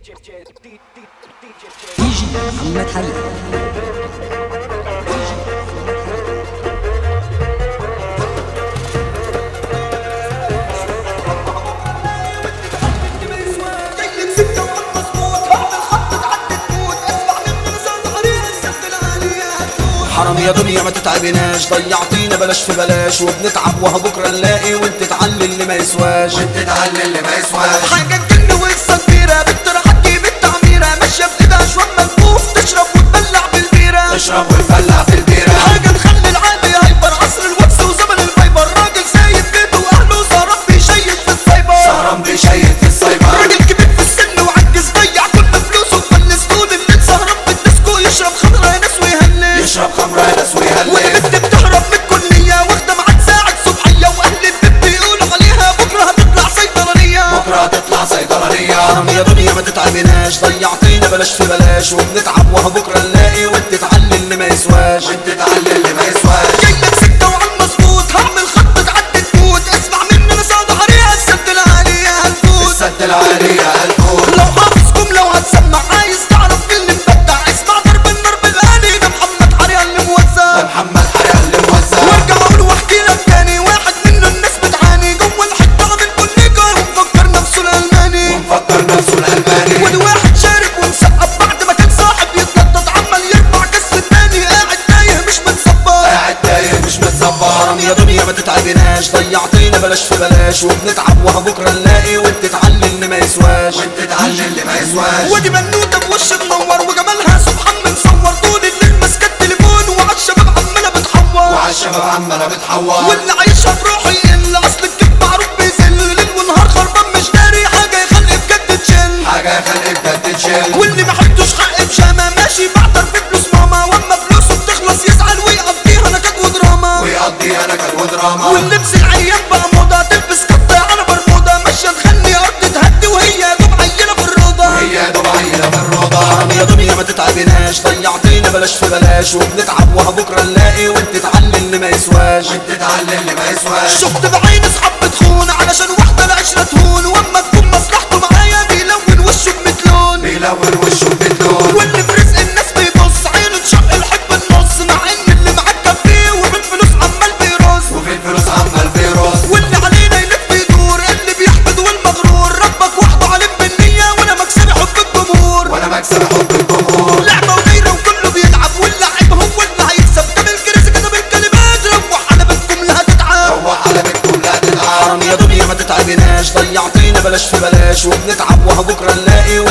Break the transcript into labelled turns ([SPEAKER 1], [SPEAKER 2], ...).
[SPEAKER 1] دي جي محمد حلب
[SPEAKER 2] حرام يا دنيا ما تتعبناش ضيعتينا بلاش في بلاش وبنتعب وها بكره نلاقي وانت تعلي اللي ما يسواش
[SPEAKER 3] وانت تعلي اللي ما يسواش
[SPEAKER 2] حاجه تجن وقصه كبيره بنت راح تجيب التعميره ماشيه في ايدها شويه ملفوف تشرب وتبلع بالبيره
[SPEAKER 3] تشرب وتبلع في البيرة
[SPEAKER 2] حاجه تخلي العادي هايبر عصر الواتس وزمن الفايبر راجل سايب بيته واهله سهران بيشيش في السايبر
[SPEAKER 3] سهران بيشيد في السايبر
[SPEAKER 2] راجل كبير في السن وعجز ضيع كل فلوسه فلس طول الليل سهران في الديسكو يشرب خمره يا ناس ويهلس
[SPEAKER 3] يشرب خمرة يا ناس
[SPEAKER 2] وانا
[SPEAKER 3] ويهلس
[SPEAKER 2] بنت بتهرب من الكلية واخدة معاد ساعة صبحية واهل البيت بيقولوا عليها بكرة هتطلع صيدلانية
[SPEAKER 3] بكرة تطلع صيدلانية
[SPEAKER 2] حرام يا دنيا ما تتعبناش ضيعتينا بلاش في بلاش وبنتعب وها بكرة نلاقي وانت تعلي اللي ما يسواش
[SPEAKER 3] وانت تعلي اللي ما يسواش
[SPEAKER 2] جايلك سكة وعلى المظبوط هعمل خطة تعدي تموت اسمع مني انا صاد حريقة السد العالي يا هنفوت
[SPEAKER 3] السد العالي يا الفول
[SPEAKER 2] لو حافظكم لو هتسمع عايز تعرف مين اللي مبدع اسمع ضرب النار بالغالي ده محمد حريقة اللي
[SPEAKER 3] ده
[SPEAKER 2] موزع
[SPEAKER 3] محمد حريق اللي موزع
[SPEAKER 2] وارجع اقول واحكي لك تاني واحد منه الناس بتعاني جوه الحته عامل كل جار ومفكر نفسه الالماني
[SPEAKER 3] ومفكر نفسه الألماني
[SPEAKER 2] وادي واحد شارك ومسقف بعد ما كان صاحب يتنطط عمال يرفع كاس التاني قاعد تايه مش متصبر
[SPEAKER 3] قاعد تايه مش متظبط
[SPEAKER 2] حرام يا دنيا ما تتعبناش ضيعتينا بلاش في بلاش وبنتعب وها بكره نلاقي وانت تعلي اللي ما يسواش
[SPEAKER 3] وانت تعلي اللي ما يسواش
[SPEAKER 2] ودي بنوته بوش منور وجمالها سبحان مصور طول الليل ماسكه التليفون وعلى الشباب عماله بتحور
[SPEAKER 3] وعلى الشباب عمالة بتحور
[SPEAKER 2] واللي عايشها بروحي اللي اصل الكيف معروف بيذل ليل ونهار خربان مش داري حاجه يخلي بجد تشل
[SPEAKER 3] حاجة خلق بجد تشيل
[SPEAKER 2] واللي ما حدوش حق بشامه ماشي بعتر في فلوس ماما واما فلوسه بتخلص يزعل ويقضيها نكد ودراما
[SPEAKER 3] ويقضيها نكد ودراما
[SPEAKER 2] واللبس العيان بقى موضه تلبس قطه على برموده ماشيه تخلي ارض تهدي وهي يا دوب عينه في الروضه
[SPEAKER 3] هي دوب عيلة بالروضة
[SPEAKER 2] حرام يا دنيا ما تتعبناش ضيعتينا بلاش في بلاش وبنتعب وها بكره نلاقي وانت تعلي اللي ما يسواش
[SPEAKER 3] وانت تعلي اللي ما يسواش
[SPEAKER 2] شفت بعين اصحاب بتخون علشان واحده العشره تهون واما تكون مصلحته معايا بيلون وشه بمتلون
[SPEAKER 3] بيلون وشه بمتلون
[SPEAKER 2] واللي في رزق الناس بيبص عينه تشق الحب النص مع ان اللي معاك كفيه وفي الفلوس عمال بيرص
[SPEAKER 3] وفي الفلوس عمال بيرص
[SPEAKER 2] واللي علينا يلف يدور اللي بيحقد والمغرور ربك وحده علم بالنية وانا مكسبي حب الجمهور
[SPEAKER 3] وانا مكسب حب الجمهور
[SPEAKER 2] لعبة ودايرة وكله بيلعب واللاعب هو اللي هيكسب ده بالكراسي كده بالكلمات روح على بيتكم لا هتتعب
[SPEAKER 3] روح على بيتكم لا تتعب
[SPEAKER 2] حرام يا دنيا ما تتعبناش ضيعتينا بلاش في بلاش وبنتعب وها بكره نلاقي